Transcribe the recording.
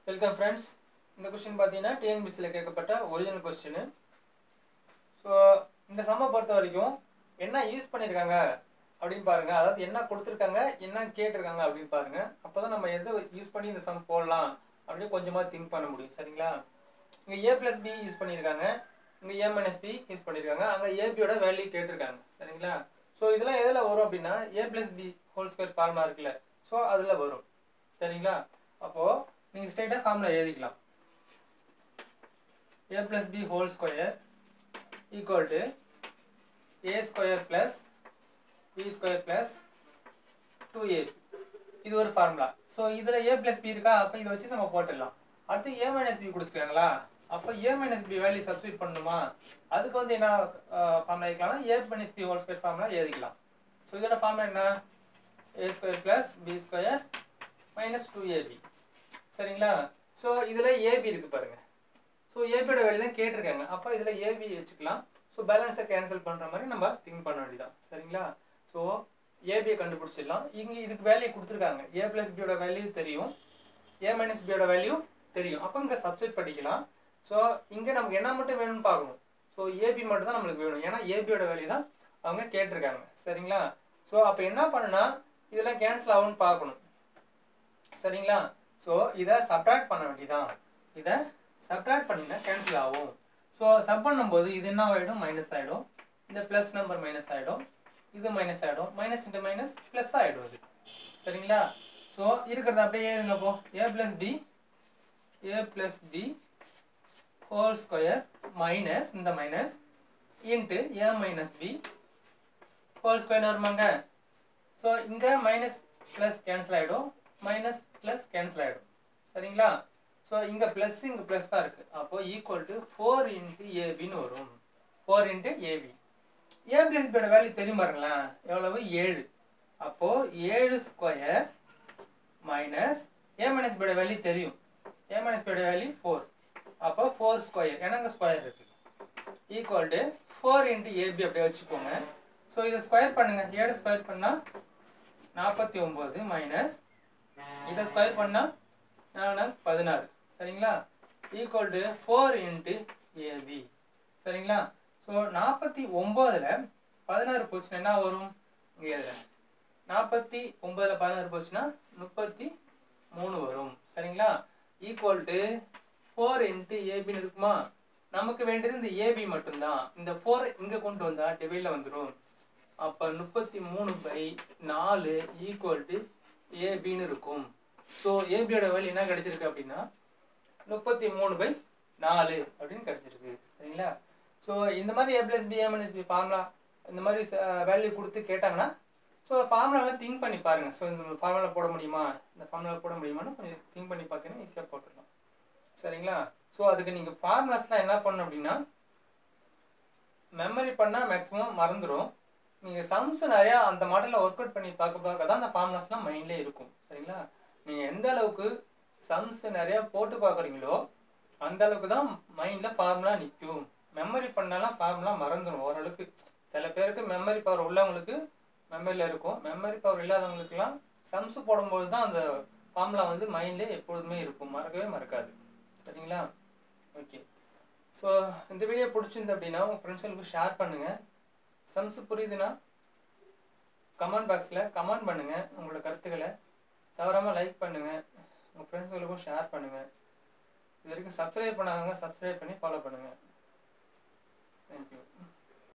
welcome friends இந்த question பார்த்தீங்கன்னா டிஎன்பிசியில் கேட்கப்பட்ட ஒரிஜினல் கொஸ்டின் ஸோ இந்த சம்மை பொறுத்த வரைக்கும் என்ன யூஸ் பண்ணியிருக்காங்க அப்படின்னு பாருங்க அதாவது என்ன கொடுத்துருக்காங்க என்ன கேட்டிருக்காங்க அப்படின்னு பாருங்க அப்போதான் நம்ம எதை யூஸ் பண்ணி இந்த சம் போடலாம் அப்படின்னு கொஞ்சமாக திங்க் பண்ண முடியும் சரிங்களா இங்கே ஏ பிளஸ் பி யூஸ் பண்ணியிருக்காங்க இங்கே ஏ மைனஸ் பி யூஸ் பண்ணியிருக்காங்க அங்கே ஏபியோட வேல்யூ கேட்டிருக்காங்க சரிங்களா ஸோ இதெல்லாம் எதில் வரும் அப்படின்னா A plus B whole square formula இருக்குல்ல ஸோ அதில் வரும் சரிங்களா அப்போது நீங்கள் ஸ்ட்ரைட்டாக ஃபார்முலா எழுதிக்கலாம் A plus B whole square equal to A square plus B square plus two A இது ஒரு ஃபார்முலா ஸோ இதில் ஏ ப்ளஸ் பி இருக்கா அப்போ இதை வச்சு நம்ம போட்டுடலாம் அடுத்து ஏ மைனஸ் பி கொடுத்துருக்காங்களா அப்போ A minus B value substitute பண்ணணுமா அதுக்கு வந்து என்ன ஃபார்முலா எழுதிக்கலாம்னா A minus B whole square formula எழுதிக்கலாம் ஸோ இதோட ஃபார்முலா என்ன A square plus B square minus two AB சரிங்களா ஸோ இதில் ஏபி இருக்குது பாருங்கள் ஸோ ஏபியோட வேல்யூ தான் கேட்டிருக்காங்க அப்போ இதில் ஏபி வச்சுக்கலாம் ஸோ பேலன்ஸை கேன்சல் பண்ணுற மாதிரி நம்ம திங்க் பண்ண வேண்டியதான் சரிங்களா ஸோ ஏபியை கண்டுபிடிச்சிடலாம் இங்கே இதுக்கு வேல்யூ கொடுத்துருக்காங்க ஏ பிளஸ் பியோட வேல்யூ தெரியும் ஏ மைனஸ் பியோட வேல்யூ தெரியும் அப்போ இங்கே சப்ஸ்டியூட் பண்ணிக்கலாம் ஸோ இங்கே நமக்கு என்ன மட்டும் வேணும்னு பார்க்கணும் ஸோ ஏபி மட்டும் தான் நம்மளுக்கு வேணும் ஏன்னா ஏபியோட வேல்யூ தான் அவங்க கேட்டிருக்காங்க சரிங்களா ஸோ அப்போ என்ன பண்ணுனா இதெல்லாம் கேன்சல் ஆகும்னு பார்க்கணும் சரிங்களா ஸோ இதை சப்ராக்ட் பண்ண வேண்டியதான் இதை சப்ராக்ட் பண்ணினா கேன்சல் ஆகும் ஸோ சப் பண்ணும்போது இது என்ன ஆகிடும் மைனஸ் ஆகிடும் இந்த ப்ளஸ் நம்பர் மைனஸ் ஆகிடும் இது மைனஸ் ஆகிடும் மைனஸ் இன்ட்டு மைனஸ் ப்ளஸ் ஆகிடும் இது சரிங்களா ஸோ இருக்கிறது அப்படியே எழுதுங்க போ A plus B A plus B whole square minus இந்த minus into A minus B whole square வருமாங்க ஸோ இங்கே மைனஸ் ப்ளஸ் கேன்சல் ஆகிடும் மைனஸ் ப்ளஸ் கேன்சல் ஆகிடும் சரிங்களா ஸோ இங்கே ப்ளஸ் இங்கே ப்ளஸ் தான் இருக்குது அப்போ ஈக்குவல் டு ஃபோர் இன்ட்டு ஏபின்னு வரும் four into AB A plus பியோட வேல்யூ தெரியும் பாருங்களேன் எவ்வளவு ஏழு அப்போது ஏழு ஸ்கொயர் மைனஸ் ஏ மைனஸ் பியோட வேல்யூ தெரியும் ஏ மைனஸ் பியோட வேல்யூ ஃபோர் அப்போ ஃபோர் ஸ்கொயர் ஏன்னா இங்கே ஸ்கொயர் இருக்குது equal to four into AB அப்படியே வச்சுக்கோங்க ஸோ இதை ஸ்கொயர் பண்ணுங்கள் ஏழு ஸ்கொயர் பண்ணால் நாற்பத்தி ஒம்பது மைனஸ் இதை ஸ்கொயர் பண்ணால் நாலு பதினாறு சரிங்களா equal to four into AB சரிங்களா ஸோ நாற்பத்தி ஒம்போதில் பதினாறு போச்சுன்னா என்ன வரும் இங்கே எழுதுறேன் நாற்பத்தி ஒம்போதில் பதினாறு போச்சுன்னா முப்பத்தி மூணு வரும் சரிங்களா ஈக்குவல் டு ஃபோர் இன்ட்டு ஏபின்னு இருக்குமா நமக்கு வேண்டியது இந்த ஏபி மட்டும்தான் இந்த ஃபோர் இங்கே கொண்டு வந்தால் டிவைடில் வந்துடும் அப்போ முப்பத்தி மூணு பை நாலு ஈக்குவல் டு ஏபின்னு இருக்கும் ஸோ ஏபியோட வேல்யூ என்ன கிடைச்சிருக்கு அப்படின்னா முப்பத்தி மூணு பை நாலு அப்படின்னு கிடைச்சிருக்கு சரிங்களா ஸோ இந்த மாதிரி A plus B A minus B formula இந்த மாதிரி வேல்யூ கொடுத்து கேட்டாங்கன்னா ஸோ ஃபார்முலாவில் திங்க் பண்ணி பாருங்கள் ஸோ இந்த ஃபார்முலா போட முடியுமா இந்த ஃபார்முலா போட முடியுமான்னு கொஞ்சம் திங்க் பண்ணி பார்த்தீங்கன்னா ஈஸியாக போட்டுடலாம் சரிங்களா ஸோ அதுக்கு நீங்கள் ஃபார்முலாஸ்லாம் என்ன பண்ணணும் அப்படின்னா மெமரி பண்ணால் மேக்ஸிமம் மறந்துடும் நீங்கள் சம்ஸ் நிறையா அந்த மாடலில் ஒர்க் அவுட் பண்ணி பார்க்க பார்க்க தான் அந்த ஃபார்முலாஸ்லாம் மைண்ட்லேயே இருக்கும் சரிங்களா நீங்கள் எந்த அளவுக்கு சம்ஸ் நிறையா போட்டு பார்க்குறீங்களோ அந்த அளவுக்கு தான் மைண்டில் ஃபார்முலா நிற்கும் மெமரி பண்ணாலாம் ஃபார்முலா மறந்துடும் ஓரளவுக்கு சில பேருக்கு மெமரி பவர் உள்ளவங்களுக்கு மெமரியில் இருக்கும் மெமரி பவர் இல்லாதவங்களுக்குலாம் சம்ஸ் போடும்போது தான் அந்த ஃபார்முலா வந்து மைண்ட்லேயே எப்பொழுதுமே இருக்கும் மறக்கவே மறக்காது சரிங்களா ஓகே ஸோ இந்த வீடியோ பிடிச்சிருந்து அப்படின்னா உங்கள் ஃப்ரெண்ட்ஸுங்களுக்கு ஷேர் பண்ணுங்கள் சம்ஸ் புரியுதுன்னா கமெண்ட் பாக்ஸில் கமெண்ட் பண்ணுங்கள் உங்களோட கருத்துக்களை தவறாமல் லைக் பண்ணுங்கள் உங்கள் ஃப்ரெண்ட்ஸுங்களுக்கும் ஷேர் பண்ணுங்கள் இது வரைக்கும் சப்ஸ்கிரைப் பண்ணாதவங்க சப்ஸ்கிரைப் பண்ணி ஃபாலோ பண்ணுங்கள் தேங்க்யூ